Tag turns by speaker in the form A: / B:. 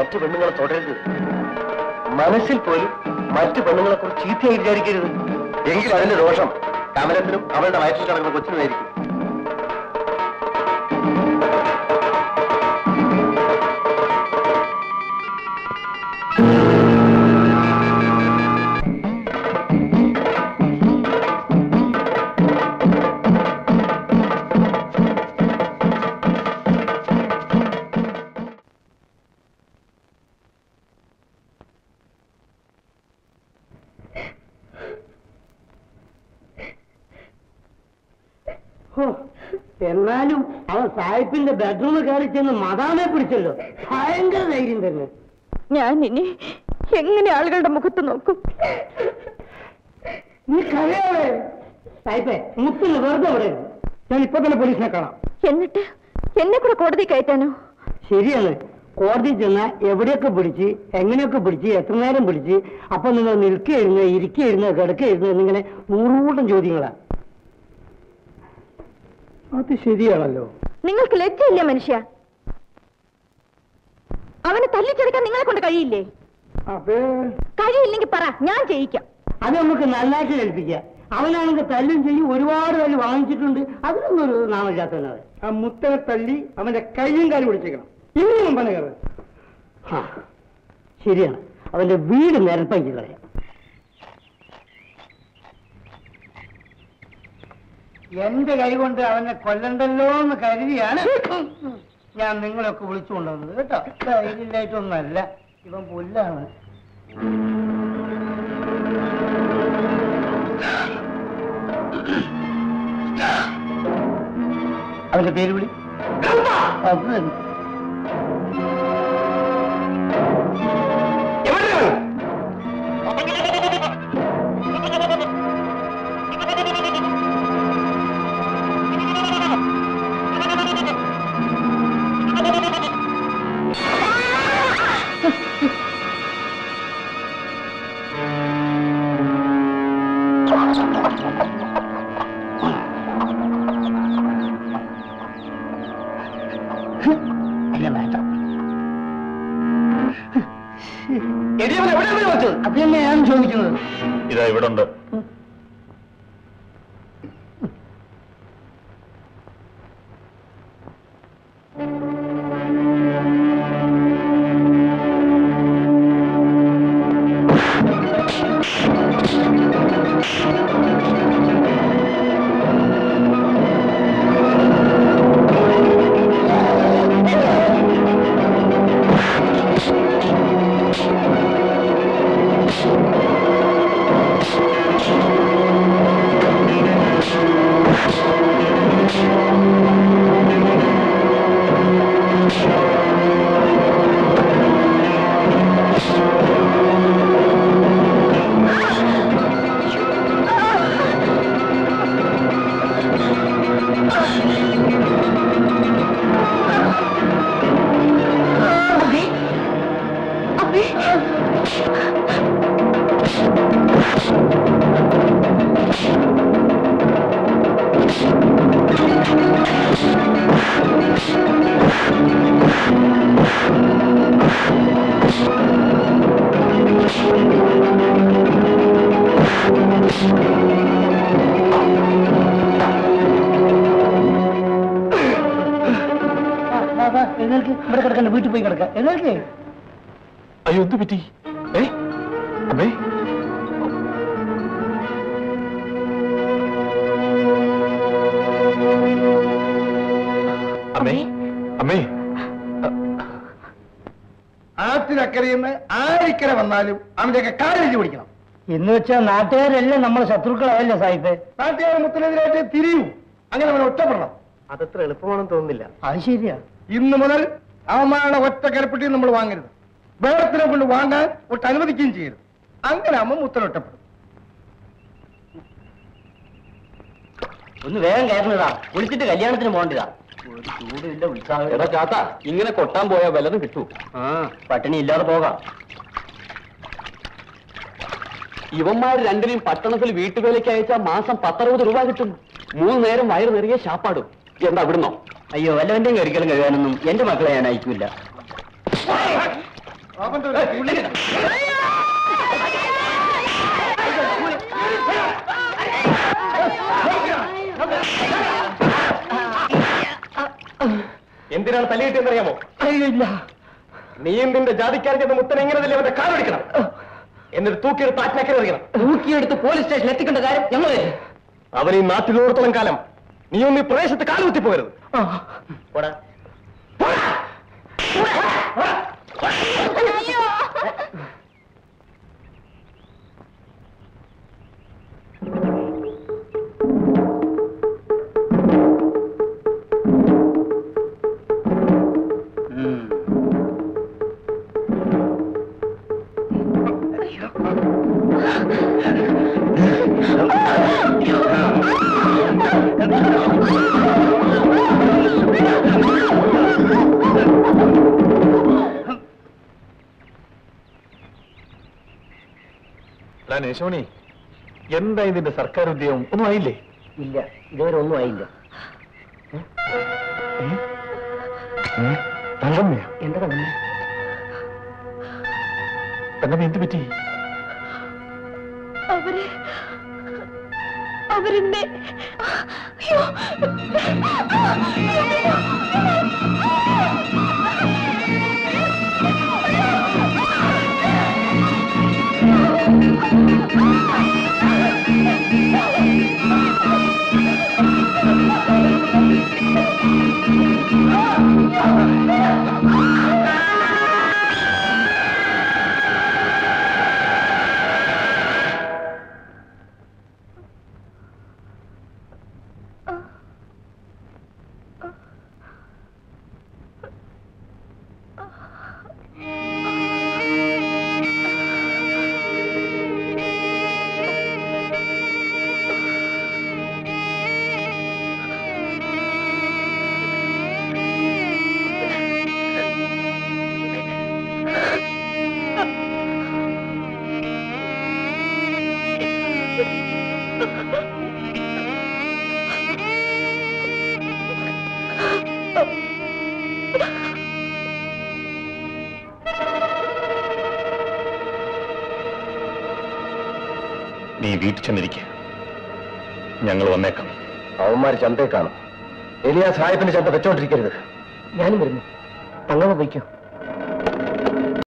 A: മറ്റു പെണ്ണുങ്ങളെ തുടരുത് മനസ്സിൽ പോലും മറ്റു പെണ്ണുങ്ങളെ കുറിച്ച് ചീത്തയായി വിചാരിക്കരുത് എങ്കിൽ അതിന്റെ ദോഷം കമലത്തിനും അവളുടെ വയറ്റിൽ കിടക്കുന്ന കൊച്ചിനുമായിരിക്കും
B: ഹോ, എന്നാലും അവൻ സാഹിബിന്റെ ബെഡ്റൂമിൽ കയറി ചെന്ന് മതാമെ പിടിച്ചല്ലോ ഭയങ്കര ധൈര്യം തന്നെ
C: ഞാൻ ഇനി എങ്ങനെ ആളുകളുടെ മുഖത്ത് നോക്കും
B: നീ കരയാവേ സാഹിബേ മുത്തിന് വെറുതെ വിടരുത് ഞാൻ ഇപ്പൊ തന്നെ പോലീസിനെ കാണാം
C: എന്നിട്ട് എന്നെ കൂടെ കോടതി കയറ്റാനോ
B: ശരിയാണ് കോടതി ചെന്ന എവിടെയൊക്കെ പിടിച്ച് എങ്ങനെയൊക്കെ പിടിച്ച് എത്ര നേരം പിടിച്ച് അപ്പൊ നിങ്ങൾ നിൽക്കുകയായിരുന്നു ഇരിക്കുകയായിരുന്നു കിടക്കുകയായിരുന്നു എന്നിങ്ങനെ നൂറുകൂട്ടം ചോദ്യങ്ങളാ അത് ശരിയാണല്ലോ
C: നിങ്ങൾക്ക് ലജ്ജയില്ലേ മനുഷ്യ അവനെ തല്ലിച്ചെടുക്കാൻ നിങ്ങളെ കൊണ്ട് കഴിയില്ലേ
B: അപ്പേ
C: കഴിയില്ലെങ്കിൽ പറ ഞാൻ ചെയ്യിക്കാം
B: അത് നമുക്ക് നന്നായിട്ട് കേൾപ്പിക്കാം അവനാണെങ്കിൽ തല്ലും ചെയ്യും ഒരുപാട് തല്ല് വാങ്ങിച്ചിട്ടുണ്ട് അതിനൊന്നും ഒരു നാമില്ലാത്തവനത് ആ മുത്തനെ തല്ലി അവന്റെ കയ്യും കാലും പിടിച്ചേക്കണം ഇനി മുമ്പനെ കയറി ശരിയാണ് അവന്റെ വീട് നിരപ്പാക്കി കളയാം എന്റെ കൈ കൊണ്ട് അവനെ കൊല്ലണ്ടല്ലോ എന്ന് കരുതിയാണ് ഞാൻ നിങ്ങളൊക്കെ വിളിച്ചു കൊണ്ടുവന്നത് കേട്ടോ ധൈര്യമായിട്ടൊന്നല്ല ഇവൻ പുല്ലാണ് അവന്റെ പേര് വിളി അത് തന്നെ. അല്ല വേണ്ട അത് തന്നെ ഞാൻ ചോദിക്കുന്നത്
A: ഇതാ ഇവിടെ ഉണ്ട്
B: എഴുന്നേൽക്ക് ഇവിടെ കിടക്കണ്ട വീട്ടിൽ പോയി കിടക്കാം എഴുന്നേൽക്ക്
A: അയ്യോ എന്ത് പറ്റി ഏ അമ്മേ അമ്മേ അമ്മേ
D: ആറ്റിനക്കരയിൽ ആരിക്കര വന്നാലും അവന്റെയൊക്കെ കാലിച്ച് പിടിക്കണം
B: എന്ന് വെച്ചാൽ നാട്ടുകാരെല്ലാം നമ്മളെ ശത്രുക്കളാവല്ലേ സാഹിബേ
D: നാട്ടുകാർ മുത്തിനെതിരായിട്ട് തിരിയൂ അങ്ങനെ അവനെ ഒറ്റപ്പെടണം
A: അതത്ര എളുപ്പമാണെന്ന് തോന്നുന്നില്ല
B: അത് ശരിയാ
D: ഇന്ന് മുതൽ അവന്മാരുടെ ഒറ്റ കരപ്പെട്ടി നമ്മൾ വാങ്ങരുത് വേറത്തിനെ കൊണ്ട് വാങ്ങാൻ ഒട്ട് അനുവദിക്കുകയും ചെയ്യരുത് അങ്ങനെ ആവുമ്പോൾ മുത്തൻ ഒറ്റപ്പെടും
B: ഒന്ന് വേഗം കയറുന്നതാ വിളിച്ചിട്ട് കല്യാണത്തിന് പോകണ്ടതാ ഒരു ചൂടില്ല ഉത്സാഹം
A: എടാ ചാത്ത ഇങ്ങനെ കൊട്ടാൻ പോയാൽ വല്ലതും കിട്ടൂ
B: ആ പട്ടിണി ഇല്ലാതെ പോകാം
A: ഇവന്മാർ രണ്ടിനെയും പട്ടണത്തിൽ വീട്ടുവേലയ്ക്ക് അയച്ചാൽ മാസം പത്തറുപത് രൂപ കിട്ടും മൂന്ന് നേരം വയറ് നിറയെ ശാപ്പാടും എന്താ വിടുന്നോ
B: അയ്യോ വല്ലവന്റെയും കഴിക്കലും കഴിയാനൊന്നും എന്റെ മക്കളെ ഞാൻ അയക്കൂല
D: അവന്റെ ഒരു പുളി.
A: എന്തിനാണ് തല്ലിയിട്ടെന്നറിയാമോ ഇല്ല നീയും നിന്റെ ജാതിക്കാരൻ ചെന്ന് മുത്തൻ എങ്ങനെ അവന്റെ കാലൊടിക്കണം എന്നിട്ട് തൂക്കിയെടുത്ത് ആറ്റിനക്കര എറിയണം
B: തൂക്കിയെടുത്ത് പോലീസ് സ്റ്റേഷനിൽ എത്തിക്കേണ്ട കാര്യം ഞങ്ങൾ
A: അവൻ ഈ നാട്ടിലോടത്തോളം കാലം നീ ഒന്ന് ഈ പ്രദേശത്ത് കാലുകുത്തി പോകരുത് പോടാ. പോടാ.
E: എടാ നേശോണി എന്താ ഇതിന്റെ സർക്കാർ ഉദ്യോഗം ഒന്നും ആയില്ലേ
B: ഇല്ല ഇതുവരെ ഒന്നും ആയില്ല
E: തങ്കമ്മയോ
B: എന്താ തന്നെ
E: തങ്കമ്മ എന്ത് പറ്റി
C: അവര് അവരെന്നെ അയ്യോ
E: നീ വീട്ടിൽ ചെന്നിരിക്കുക ഞങ്ങൾ വന്നേക്കാം
A: അവന്മാര് ചന്തയെ കാണും എലിയാ സാഹിബിന്റെ ചന്ത വെച്ചോണ്ടിരിക്കരുത്
B: ഞാനും വരുന്നു തങ്ങമ്മ പോയിക്കോ